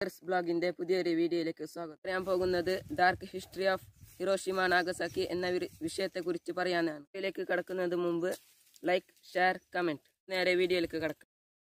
ബ്ലോഗിന്റെ പുതിയൊരു വീഡിയോയിലേക്ക് സ്വാഗതം പറയാൻ പോകുന്നത് dark history of Hiroshima Nagasaki എന്ന വിരി- വിഷയത്തെക്കുറിച്ച് പറയാനാണ് വീഡിയോയിലേക്ക് കടക്കുന്നതിന് മുമ്പ് ലൈക്ക് ഷെയർ കമന്റ് നേരെ വീഡിയോയിലേക്ക് കടക്കാം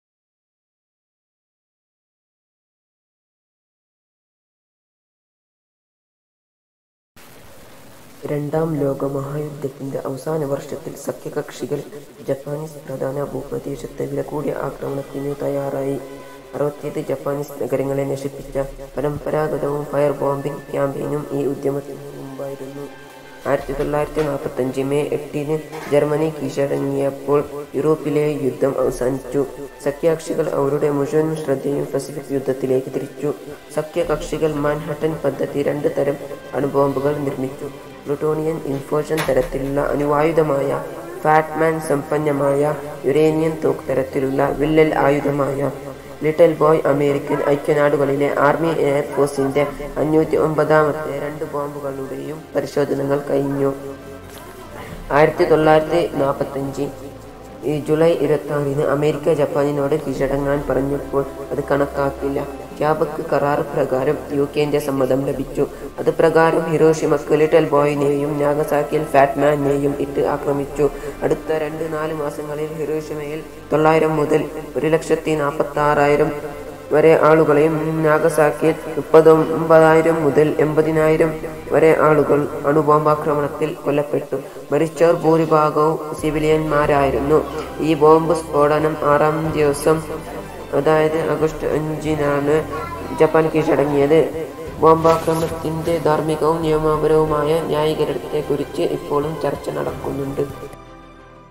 രണ്ടാം ലോക മഹായുദ്ധത്തിന്റെ അവസാന വർഷത്തിൽ സഖ്യകക്ഷികൾ ജപ്പാനീസ് പ്രധാന ഭൂപ്രദേശത്തെ വിലകൂടിയ ആക്രമണത്തിന് തയ്യാറായി അറുപത്തിയെട്ട് ജപ്പാനീസ് നഗരങ്ങളെ നശിപ്പിച്ച പരമ്പരാഗതവും ഫയർ ബോംബിംഗ് ക്യാമ്പയിനും ഈ ഉദ്യമത്തിന് മുമ്പായിരുന്നു ആയിരത്തി തൊള്ളായിരത്തി നാൽപ്പത്തി അഞ്ച് മെയ് എട്ടിന് ജർമ്മനി കീഴടങ്ങിയപ്പോൾ യൂറോപ്പിലെ യുദ്ധം അവസാനിച്ചു സഖ്യകക്ഷികൾ അവരുടെ മുഴുവൻ ശ്രദ്ധയും പസഫിക് യുദ്ധത്തിലേക്ക് തിരിച്ചു സഖ്യകക്ഷികൾ മാൻഹട്ടൻ പദ്ധതി രണ്ട് തരം അണുബോംബുകൾ നിർമ്മിച്ചു പ്ലൂട്ടോണിയൻ ഇൻഫോഷൻ തരത്തിലുള്ള അണുവായുധമായ ഫാറ്റ്മാൻ സമ്പന്നമായ യുറേനിയൻ തോക്ക് തരത്തിലുള്ള വില്ലൽ ആയുധമായ ലിറ്റിൽ ബോയ് അമേരിക്കൻ ഐക്യനാടുകളിലെ ആർമി എയർഫോഴ്സിന്റെ അഞ്ഞൂറ്റി ഒമ്പതാമത്തെ രണ്ട് ബോംബുകളുടെയും പരിശോധനകൾ കഴിഞ്ഞു ആയിരത്തി തൊള്ളായിരത്തി നാൽപ്പത്തഞ്ച് ഈ ജൂലൈ ഇരുപത്തി ആറിന് അമേരിക്ക ജപ്പാനിനോട് കീഴടങ്ങാൻ പറഞ്ഞപ്പോൾ അത് കണക്കാക്കില്ല ക്യാബക്ക് കരാർ പ്രകാരം യു കെന്റെ സമ്മതം ലഭിച്ചു അത് പ്രകാരം ഹിരോഷിമക്ക് ലിറ്റൽ ബോയിനെയും നാഗസാക്കിയിൽ ഫാറ്റ്മാനെയും ഇട്ട് ആക്രമിച്ചു അടുത്ത രണ്ട് നാല് മാസങ്ങളിൽ ഹിരോഷിമയിൽ തൊള്ളായിരം മുതൽ ഒരു ലക്ഷത്തി നാൽപ്പത്തി ആറായിരം വരെ ആളുകളെയും നാഗസാക്കിയിൽ മുപ്പത്തൊമ്പതായിരം മുതൽ എൺപതിനായിരം വരെ ആളുകൾ അണുബോംബാക്രമണത്തിൽ കൊല്ലപ്പെട്ടു മരിച്ചവർ ഭൂരിഭാഗവും സിവിലിയന്മാരായിരുന്നു ഈ ബോംബ് സ്ഫോടനം ആറാം ദിവസം അതായത് ആഗസ്റ്റ് അഞ്ചിനാണ് ജപ്പാൻ കീഴടങ്ങിയത് ബോംബാക്രമണത്തിന്റെ ധാർമ്മികവും നിയമപരവുമായ ന്യായീകരണത്തെക്കുറിച്ച് ഇപ്പോഴും ചർച്ച നടക്കുന്നുണ്ട്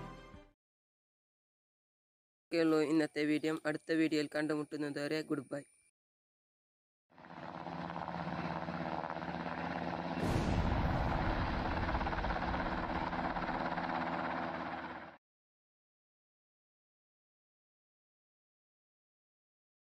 ഇത്രയൊക്കെയുള്ളൂ ഇന്നത്തെ വീഡിയോ അടുത്ത വീഡിയോയിൽ കണ്ടുമുട്ടുന്നത് വരെ ഗുഡ് ബൈ